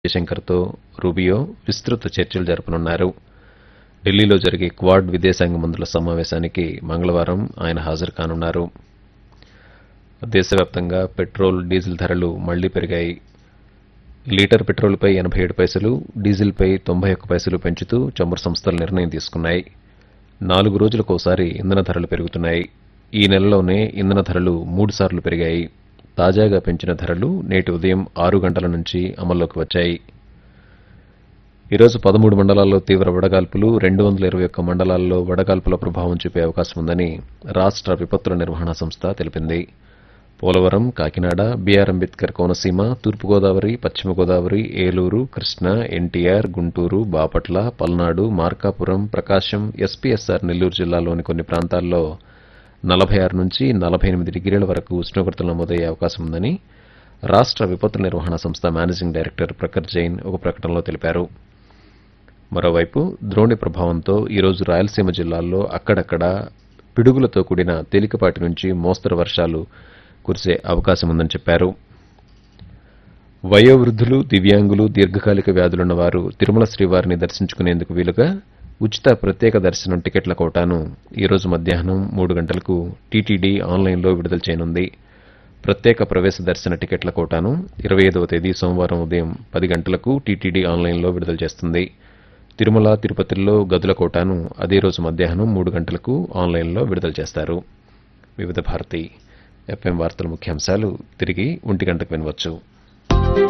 జయశంకర్తో Rubio విస్తృత చర్చలు జరపనున్నారు ఢిల్లీలో జరిగే క్వాడ్ విదేశాంగ మంత్రుల సమావేశానికి మంగళవారం ఆయన హాజరు కానున్నారు దేశవ్యాప్తంగా పెట్రోల్ డీజిల్ ధరలు మళ్లీ పెరిగాయి లీటర్ పెట్రోల్పై ఎనభై ఏడు పైసలు డీజిల్పై తొంభై ఒక్క పైసలు పెంచుతూ చమురు సంస్థలు నిర్ణయం తీసుకున్నాయి నాలుగు రోజులకోసారి ఇంధన ధరలు పెరుగుతున్నాయి ఈ నెలలోనే ఇంధన ధరలు మూడు సార్లు పెరిగాయి తాజాగా పెంచిన ధరలు నేటి ఉదయం ఆరు గంటల నుంచి అమల్లోకి వచ్చాయి ఈరోజు పదమూడు మండలాల్లో తీవ్ర వడగాల్పులు రెండు వందల ఇరవై ఒక్క మండలాల్లో వడగాల్పుల ప్రభావం చూపే అవకాశం ఉందని రాష్ట్ర విపత్తుల నిర్వహణ సంస్థ తెలిపింది Polavaram Kakinada BR Ambedkar Konaseema Thurpu Godavari Paschima Godavari Eluru Krishna NTR Guntur Bapatla Palnadu Markapuram Prakasam SPSR Nellore జిల్లాలోని కొన్ని ప్రాంతాల్లో నలభై ఆరు నుంచి నలభై ఎనిమిది డిగ్రీల వరకు ఉష్ణోగ్రతలు నమోదయ్యే అవకాశం ఉందని రాష్ట్ర విపత్తుల నిర్వహణ సంస్థ మేనేజింగ్ డైరెక్టర్ ప్రఖర్ జైన్ ఒక ప్రకటనలో తెలిపారు మరోవైపు ద్రోణి ప్రభావంతో ఈరోజు రాయలసీమ జిల్లాల్లో అక్కడక్కడ పిడుగులతో కూడిన తేలికపాటి నుంచి మోస్తరు వర్షాలు కురిసే అవకాశం ఉందని చెప్పారు వయోవృద్ధులు దివ్యాంగులు దీర్ఘకాలిక వ్యాధులున్న వారు తిరుమల శ్రీవారిని దర్శించుకునేందుకు వీలుగా ఉచిత ప్రత్యేక దర్శనం టికెట్ల కోటాను ఈరోజు మధ్యాహ్నం మూడు గంటలకు టీటీడీ ఆన్లైన్లో విడుదల చేయనుంది ప్రత్యేక ప్రవేశ దర్శన టికెట్ల కోటాను ఇరవై ఐదవ తేదీ సోమవారం ఉదయం పది గంటలకు టీటీడీ ఆన్లైన్లో విడుదల చేస్తుంది తిరుమల తిరుపతిల్లో గదుల కోటాను అదే రోజు మధ్యాహ్నం మూడు గంటలకు ఆన్లైన్లో విడుదల చేస్తారు వివిధ భారతి ఎఫ్ఎం వార్తల ముఖ్యాంశాలు తిరిగి ఒంటి గంటకు వినవచ్చు